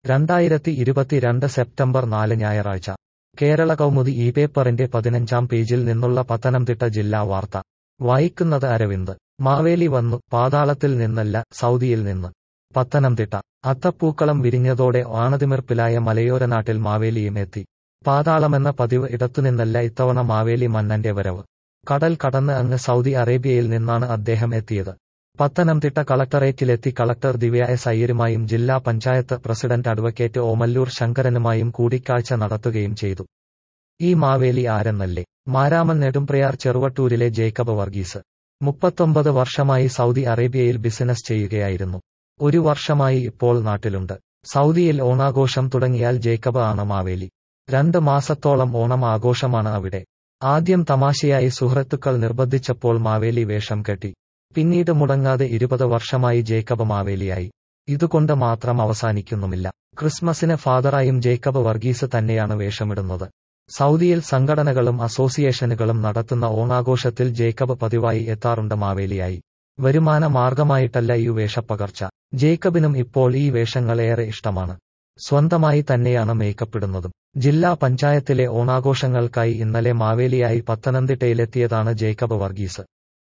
രണ്ടായിരത്തി ഇരുപത്തിരണ്ട് സെപ്റ്റംബർ നാല് ഞായറാഴ്ച കേരള കൗമുദി ഈ പേപ്പറിന്റെ പതിനഞ്ചാം പേജിൽ നിന്നുള്ള പത്തനംതിട്ട ജില്ലാ വാർത്ത വായിക്കുന്നത് അരവിന്ദ് മാവേലി വന്നു പാതാളത്തിൽ നിന്നല്ല സൗദിയിൽ നിന്ന് പത്തനംതിട്ട അത്തപ്പൂക്കളം വിരിഞ്ഞതോടെ ആണതിമിർപ്പിലായ മലയോര നാട്ടിൽ മാവേലിയും എത്തി പാതാളമെന്ന പതിവ് ഇടത്തുനിന്നല്ല ഇത്തവണ മാവേലി മന്നന്റെ വരവ് കടൽ കടന്ന് അങ്ങ് സൗദി അറേബ്യയിൽ നിന്നാണ് അദ്ദേഹം എത്തിയത് പത്തനംതിട്ട കളക്ടറേറ്റിലെത്തി കളക്ടർ ദിവ്യ എസ് അയ്യരുമായും ജില്ലാ പഞ്ചായത്ത് പ്രസിഡന്റ് അഡ്വക്കേറ്റ് ഓമല്ലൂർ ശങ്കരനുമായും കൂടിക്കാഴ്ച നടത്തുകയും ചെയ്തു ഈ മാവേലി ആരെന്നല്ലേ മാരാമൻ നെടുംപ്രയാർ ചെറുവട്ടൂരിലെ ജേക്കബ് വർഗീസ് മുപ്പത്തൊമ്പത് വർഷമായി സൗദി അറേബ്യയിൽ ബിസിനസ് ചെയ്യുകയായിരുന്നു ഒരു വർഷമായി ഇപ്പോൾ നാട്ടിലുണ്ട് സൗദിയിൽ ഓണാഘോഷം തുടങ്ങിയാൽ ജേക്കബ് ആണ് മാവേലി രണ്ട് മാസത്തോളം ഓണം ആഘോഷമാണ് അവിടെ ആദ്യം തമാശയായി സുഹൃത്തുക്കൾ നിർബന്ധിച്ചപ്പോൾ മാവേലി വേഷം കെട്ടി പിന്നീട് മുടങ്ങാതെ ഇരുപത് വർഷമായി ജേക്കബ് മാവേലിയായി ഇതുകൊണ്ട് മാത്രം അവസാനിക്കുന്നുമില്ല ക്രിസ്മസിന് ഫാദറായും ജേക്കബ് വർഗീസ് തന്നെയാണ് വേഷമിടുന്നത് സൗദിയിൽ സംഘടനകളും അസോസിയേഷനുകളും നടത്തുന്ന ഓണാഘോഷത്തിൽ ജേക്കബ് പതിവായി എത്താറുണ്ട് മാവേലിയായി വരുമാന മാർഗമായിട്ടല്ല ഈ വേഷപ്പകർച്ച ജേക്കബിനും ഇപ്പോൾ ഈ വേഷങ്ങൾ ഏറെ ഇഷ്ടമാണ് സ്വന്തമായി തന്നെയാണ് മേക്കപ്പിടുന്നതും ജില്ലാ പഞ്ചായത്തിലെ ഓണാഘോഷങ്ങൾക്കായി ഇന്നലെ മാവേലിയായി പത്തനംതിട്ടയിലെത്തിയതാണ് ജേക്കബ് വർഗീസ്